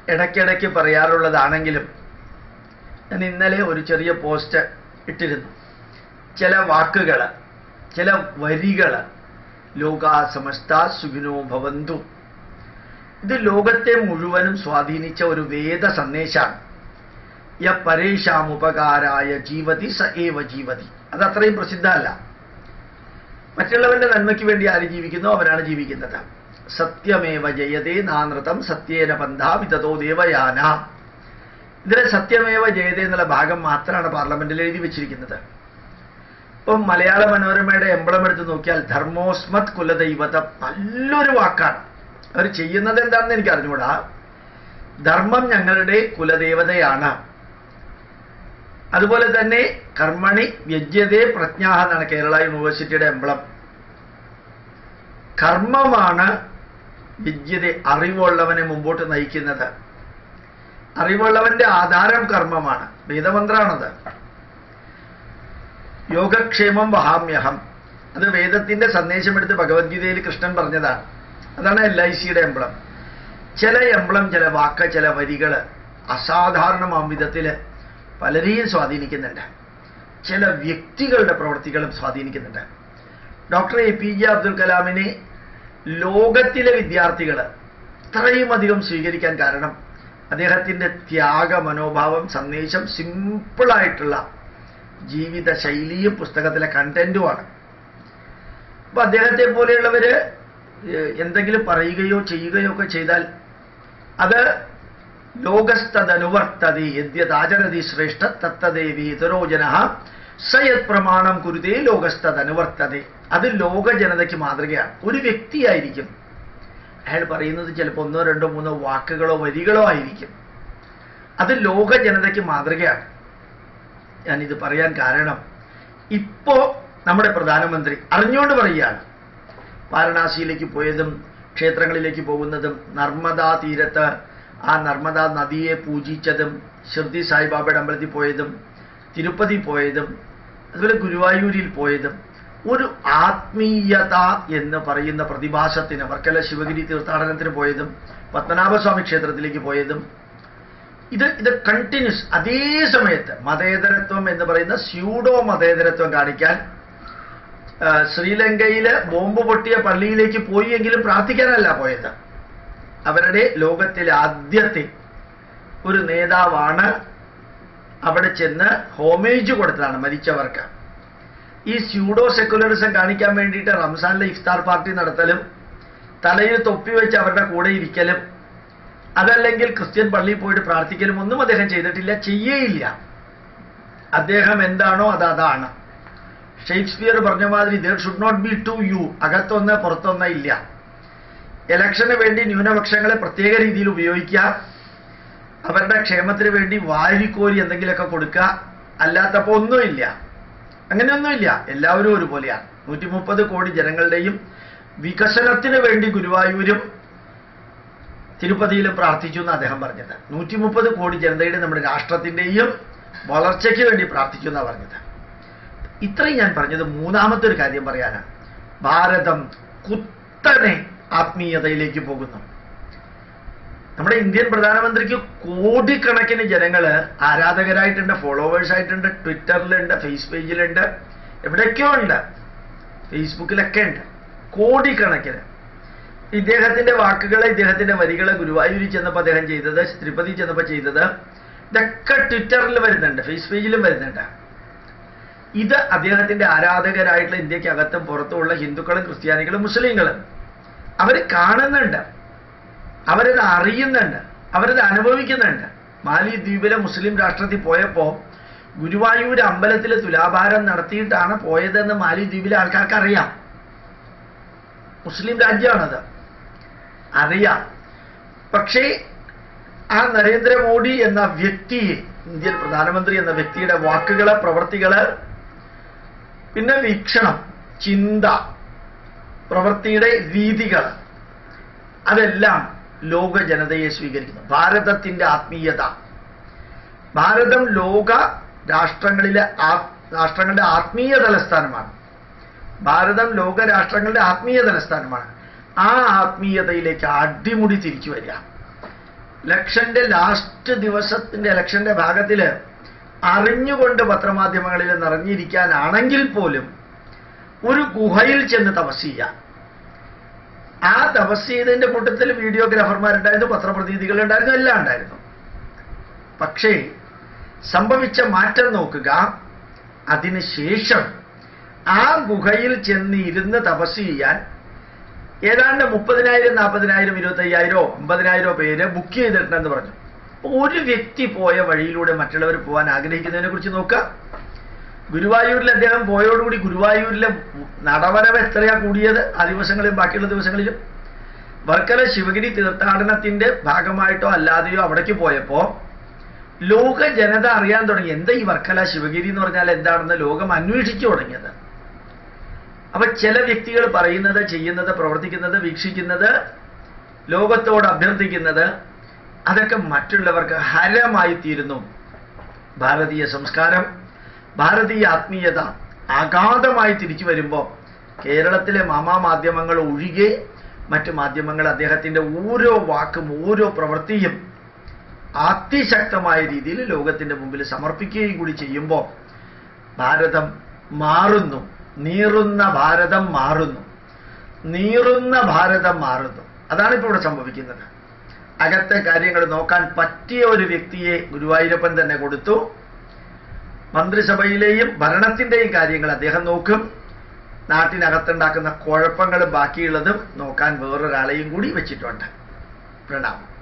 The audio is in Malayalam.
ഇടയ്ക്കിടയ്ക്ക് പറയാറുള്ളതാണെങ്കിലും ഞാൻ ഇന്നലെ ഒരു ചെറിയ പോസ്റ്റ് ഇട്ടിരുന്നു ചില വാക്കുകൾ ചില വരികൾ ലോകാ സമസ്ത സുഖിനോ ഭവന്തു ഇത് ലോകത്തെ മുഴുവനും സ്വാധീനിച്ച ഒരു വേദ സന്ദേശമാണ് യ പരേഷാമുപകാരായ ജീവതി സ ഏവ ജീവതി അത് അത്രയും പ്രസിദ്ധമല്ല മറ്റുള്ളവന്റെ നന്മയ്ക്ക് വേണ്ടി ആര് ജീവിക്കുന്നോ അവരാണ് ജീവിക്കുന്നത് സത്യമേവ ജയതേ നാനൃതം സത്യേന പന്ഥ വിതതോ ദേവയാന ഇതിലെ സത്യമേവ ജയതേ എന്നുള്ള ഭാഗം മാത്രമാണ് പാർലമെന്റിൽ എഴുതി വെച്ചിരിക്കുന്നത് ഇപ്പം മലയാള മനോരമയുടെ എംബ്ലം എടുത്ത് നോക്കിയാൽ ധർമ്മോസ്മത് കുലദൈവതം നല്ലൊരു വാക്കാണ് അവർ ചെയ്യുന്നത് എന്താണെന്ന് എനിക്ക് അറിഞ്ഞുകൂടാ ധർമ്മം ഞങ്ങളുടെ കുലദേവതയാണ് അതുപോലെ തന്നെ കർമ്മണി വ്യജ്യതേ പ്രജ്ഞാഹ എന്നാണ് കേരള യൂണിവേഴ്സിറ്റിയുടെ എംബ്ലം കർമ്മമാണ് വിദ്യത അറിവുള്ളവനെ മുമ്പോട്ട് നയിക്കുന്നത് അറിവുള്ളവന്റെ ആധാരം കർമ്മമാണ് വേദമന്ത്രാണത് യോഗക്ഷേമം വഹാമ്യഹം അത് വേദത്തിന്റെ സന്ദേശമെടുത്ത് ഭഗവത്ഗീതയിൽ കൃഷ്ണൻ പറഞ്ഞതാണ് അതാണ് എൽ ഐ സിയുടെ എംബ്ലം ചില എംബ്ലം ചില വാക്ക് ചില വരികൾ അസാധാരണമാം വിധത്തിൽ പലരെയും സ്വാധീനിക്കുന്നുണ്ട് ചില വ്യക്തികളുടെ പ്രവൃത്തികളും സ്വാധീനിക്കുന്നുണ്ട് doctor A P J Abdul കലാമിനെ ലോകത്തിലെ വിദ്യാർത്ഥികൾ ഇത്രയും അധികം സ്വീകരിക്കാൻ കാരണം അദ്ദേഹത്തിൻ്റെ ത്യാഗ മനോഭാവം സന്ദേശം സിമ്പിളായിട്ടുള്ള ജീവിത ശൈലിയും പുസ്തകത്തിലെ കണ്ടന്റുമാണ് അപ്പൊ അദ്ദേഹത്തെ പോലെയുള്ളവര് ഏഹ്, എന്തെങ്കിലും പറയുകയോ ചെയ്യുകയോ ഒക്കെ ചെയ്താൽ അത് ലോകസ്തനുവർത്തതി യദ്യതാചരതി ശ്രേഷ്ഠ തത്തദേവി ഇതരോ ജന സയത് പ്രമാണം കുരുതേ ലോകസ്തനുവർത്തതി അത് ലോക ജനതയ്ക്ക് മാതൃകയാണ് ഒരു വ്യക്തിയായിരിക്കും അയാൾ പറയുന്നത് ചിലപ്പോൾ ഒന്നോ രണ്ടോ മൂന്നോ വാക്കുകളോ വരികളോ ആയിരിക്കും അത് ലോക ജനതയ്ക്ക് മാതൃകയാണ് ഞാനിത് പറയാൻ കാരണം ഇപ്പോ നമ്മുടെ പ്രധാനമന്ത്രി അറിഞ്ഞുകൊണ്ട് പറയുകയാണ് വാരണാസിയിലേക്ക് പോയതും ക്ഷേത്രങ്ങളിലേക്ക് പോകുന്നതും നർമ്മദാ തീരത്ത് ആ നർമ്മദാ നദിയെ പൂജിച്ചതും ഷിർദി സായിബാബയുടെ അമ്പലത്തിൽ പോയതും തിരുപ്പതി പോയതും അതുപോലെ ഗുരുവായൂരിൽ പോയതും ഒരു ആത്മീയത എന്ന് പറയുന്ന പ്രതിഭാസത്തിന് വർക്കല ശിവഗിരി തീർത്ഥാടനത്തിന് പോയതും പത്മനാഭസ്വാമി ക്ഷേത്രത്തിലേക്ക് പോയതും ഇത് ഇത് കണ്ടിന്യൂസ് അതേ സമയത്ത് മതേതരത്വം എന്ന് പറയുന്ന സ്യൂഡോ മതേതരത്വം കാണിക്കാൻ ആ, ശ്രീലങ്കയില് ബോംബ് പൊട്ടിയ പള്ളിയിലേക്ക് പോയി എങ്കിലും പ്രാർത്ഥിക്കാനല്ല പോയത് അവരുടെ ലോകത്തിലെ ആദ്യത്തെ ഒരു നേതാവാണ് അവിടെ ചെന്ന് ഹോമേജ് കൊടുത്തതാണ് മരിച്ചവർക്ക് ഈ സ്യൂഡോ സെക്കുലറിസം കാണിക്കാൻ വേണ്ടിയിട്ട് റംസാനിലെ ഇഫ്താർ പാർട്ടി നടത്തലും തലയിൽ തൊപ്പി വെച്ച് അവരുടെ കൂടെ ഇരിക്കലും അതല്ലെങ്കിൽ ക്രിസ്ത്യൻ പള്ളിയിൽ പോയിട്ട് പ്രാർത്ഥിക്കലും ഒന്നും അദ്ദേഹം ചെയ്തിട്ടില്ല ചെയ്യേയില്ല അദ്ദേഹം എന്താണോ അത് അതാണ് ഷേക്സ്പിയർ പറഞ്ഞ മാതിരി there should not be two you അകത്തൊന്ന് പുറത്തൊന്ന് ഇല്ല ഇലക്ഷന് വേണ്ടി ന്യൂനപക്ഷങ്ങളെ പ്രത്യേക രീതിയിൽ ഉപയോഗിക്കുക അവരുടെ ക്ഷേമത്തിന് വേണ്ടി വാരിക്കോരി എന്തെങ്കിലുമൊക്കെ കൊടുക്കുക അല്ലാത്തപ്പോൾ ഒന്നുമില്ല അങ്ങനെയൊന്നുമില്ല എല്ലാവരും ഒരുപോലെയാണ് നൂറ്റി മുപ്പത് കോടി ജനങ്ങളുടെയും വികസനത്തിന് വേണ്ടി ഗുരുവായൂരും തിരുപ്പതിയിലും പ്രാർത്ഥിച്ചു എന്ന് അദ്ദേഹം പറഞ്ഞത് നൂറ്റി മുപ്പത് കോടി ജനതയുടെ നമ്മുടെ രാഷ്ട്രത്തിന്റെയും വളർച്ചയ്ക്ക് വേണ്ടി പ്രാർത്ഥിച്ചു എന്നാണ് പറഞ്ഞത് ഇത്രയും ഞാൻ പറഞ്ഞത് മൂന്നാമത്തെ ഒരു കാര്യം പറയാനാണ് ഭാരതം കുത്തനെ ആത്മീയതയിലേക്ക് പോകുന്നു നമ്മുടെ ഇന്ത്യൻ പ്രധാനമന്ത്രിക്ക് കോടിക്കണക്കിന് ജനങ്ങള് ആരാധകരായിട്ടുണ്ട് ഫോളോവേഴ്സ് ആയിട്ടുണ്ട് ട്വിറ്ററിലുണ്ട് ഫേസ് പേജിലുണ്ട് എവിടെയൊക്കെയോ ഉണ്ട് ഫേസ്ബുക്കിലൊക്കെ ഉണ്ട് കോടിക്കണക്കിന് ഇദ്ദേഹത്തിന്റെ വാക്കുകളെ ഇദ്ദേഹത്തിന്റെ വരികളെ ഗുരുവായൂരിൽ ചെന്നപ്പോൾ അദ്ദേഹം ചെയ്തത് തിരുപ്പതി ചെന്നപ്പോൾ ചെയ്തത് ഇതൊക്കെ ട്വിറ്ററിൽ വരുന്നുണ്ട് ഫേസ് പേജിലും വരുന്നുണ്ട് ഇത് അദ്ദേഹത്തിന്റെ ആരാധകരായിട്ടുള്ള ഇന്ത്യക്കകത്തും പുറത്തുമുള്ള ഹിന്ദുക്കളും ക്രിസ്ത്യാനികളും മുസ്ലിങ്ങളും അവർ കാണുന്നുണ്ട് അവരത് അറിയുന്നുണ്ട് അവരത് അനുഭവിക്കുന്നുണ്ട് മാലി ദ്വീപിലെ മുസ്ലിം രാഷ്ട്രത്തിൽ പോയപ്പോ ഗുരുവായൂർ അമ്പലത്തിൽ തുലാഭാരം നടത്തിയിട്ടാണ് പോയതെന്ന് മാലി ദ്വീപിലെ ആൾക്കാർക്ക് അറിയാം മുസ്ലിം രാജ്യമാണത് അറിയാം പക്ഷേ ആ നരേന്ദ്രമോദി എന്ന വ്യക്തിയെ ഇന്ത്യൻ പ്രധാനമന്ത്രി എന്ന വ്യക്തിയുടെ വാക്കുകള് പ്രവൃത്തികള് പിന്നെ വീക്ഷണം ചിന്ത പ്രവൃത്തിയുടെ രീതികൾ അതെല്ലാം ലോക ജനതയെ സ്വീകരിക്കുന്നു ഭാരതത്തിന്റെ ആത്മീയത ഭാരതം ലോക രാഷ്ട്രങ്ങളിലെ ആ- രാഷ്ട്രങ്ങളുടെ ആത്മീയ തലസ്ഥാനമാണ് ഭാരതം ലോക രാഷ്ട്രങ്ങളുടെ ആത്മീയ തലസ്ഥാനമാണ് ആ ആത്മീയതയിലേക്ക് അടിമുടി തിരിച്ചു വരിക ഇലക്ഷന്റെ ലാസ്റ്റ് ദിവസത്തിന്റെ ഇലക്ഷന്റെ ഭാഗത്തില് അറിഞ്ഞുകൊണ്ട് പത്രമാധ്യമങ്ങളിൽ നിറഞ്ഞിരിക്കാനാണെങ്കിൽ പോലും ഒരു ഗുഹയിൽ ചെന്ന് തപസ് ചെയ്യാം ആ തപസ് ചെയ്തതിന്റെ കൂട്ടത്തിൽ വീഡിയോഗ്രാഫർമാരുണ്ടായിരുന്നു പത്രപ്രതിനിധികളുണ്ടായിരുന്നു എല്ലാം ഉണ്ടായിരുന്നു പക്ഷേ സംഭവിച്ച മാറ്റം നോക്കുക അതിനുശേഷം ആ ഗുഹയിൽ ചെന്ന് ഇരുന്ന് തപസ് ചെയ്യാൻ ഏതാണ്ട് മുപ്പതിനായിരം നാൽപ്പതിനായിരം ഇരുപത്തയ്യായിരോ അമ്പതിനായിരോ പേര് ബുക്ക് ചെയ്തിട്ടുണ്ടെന്ന് പറഞ്ഞു അപ്പൊ ഒരു വ്യക്തി പോയ വഴിയിലൂടെ മറ്റുള്ളവർ പോകാൻ ആഗ്രഹിക്കുന്നതിനെ കുറിച്ച് നോക്കുക ഗുരുവായൂരിൽ അദ്ദേഹം പോയോടുകൂടി ഗുരുവായൂരിലെ നടവരവ് എത്രയാ കൂടിയത് ആ ദിവസങ്ങളിലും ബാക്കിയുള്ള ദിവസങ്ങളിലും വർക്കല ശിവഗിരി തീർത്ഥാടനത്തിന്റെ ഭാഗമായിട്ടോ അല്ലാതെയോ അവിടേക്ക് പോയപ്പോ ലോക ജനത അറിയാൻ തുടങ്ങി എന്താ ഈ വർക്കല ശിവഗിരി എന്ന് പറഞ്ഞാൽ എന്താണെന്ന് ലോകം അന്വേഷിച്ചു തുടങ്ങിയത് അപ്പൊ ചില വ്യക്തികൾ പറയുന്നത് ചെയ്യുന്നത് പ്രവർത്തിക്കുന്നത് വീക്ഷിക്കുന്നത് ലോകത്തോട് അഭ്യർത്ഥിക്കുന്നത് അതൊക്കെ മറ്റുള്ളവർക്ക് ഹരമായി തീരുന്നു ഭാരതീയ സംസ്കാരം ഭാരതീയ ആത്മീയത അഗാധമായി തിരിച്ചു വരുമ്പോൾ കേരളത്തിലെ മാമാ മാധ്യമങ്ങൾ ഒഴികെ മറ്റു മാധ്യമങ്ങൾ അദ്ദേഹത്തിന്റെ ഓരോ വാക്കും ഓരോ പ്രവൃത്തിയും അതിശക്തമായ രീതിയിൽ ലോകത്തിന്റെ മുമ്പിൽ സമർപ്പിക്കുകയും കൂടി ചെയ്യുമ്പോൾ ഭാരതം മാറുന്നു നീറുന്ന ഭാരതം മാറുന്നു നീറുന്ന ഭാരതം മാറുന്നു അതാണ് ഇപ്പോൾ ഇവിടെ സംഭവിക്കുന്നത് അകത്തെ കാര്യങ്ങൾ നോക്കാൻ പറ്റിയ ഒരു വ്യക്തിയെ ഗുരുവായൂരപ്പൻ തന്നെ കൊടുത്തു മന്ത്രിസഭയിലെയും ഭരണത്തിന്റെയും കാര്യങ്ങൾ അദ്ദേഹം നോക്കും നാട്ടിനകത്തുണ്ടാക്കുന്ന കുഴപ്പങ്ങളും ബാക്കിയുള്ളതും നോക്കാൻ വേറൊരാളെയും കൂടി വെച്ചിട്ടുണ്ട് പ്രണാമം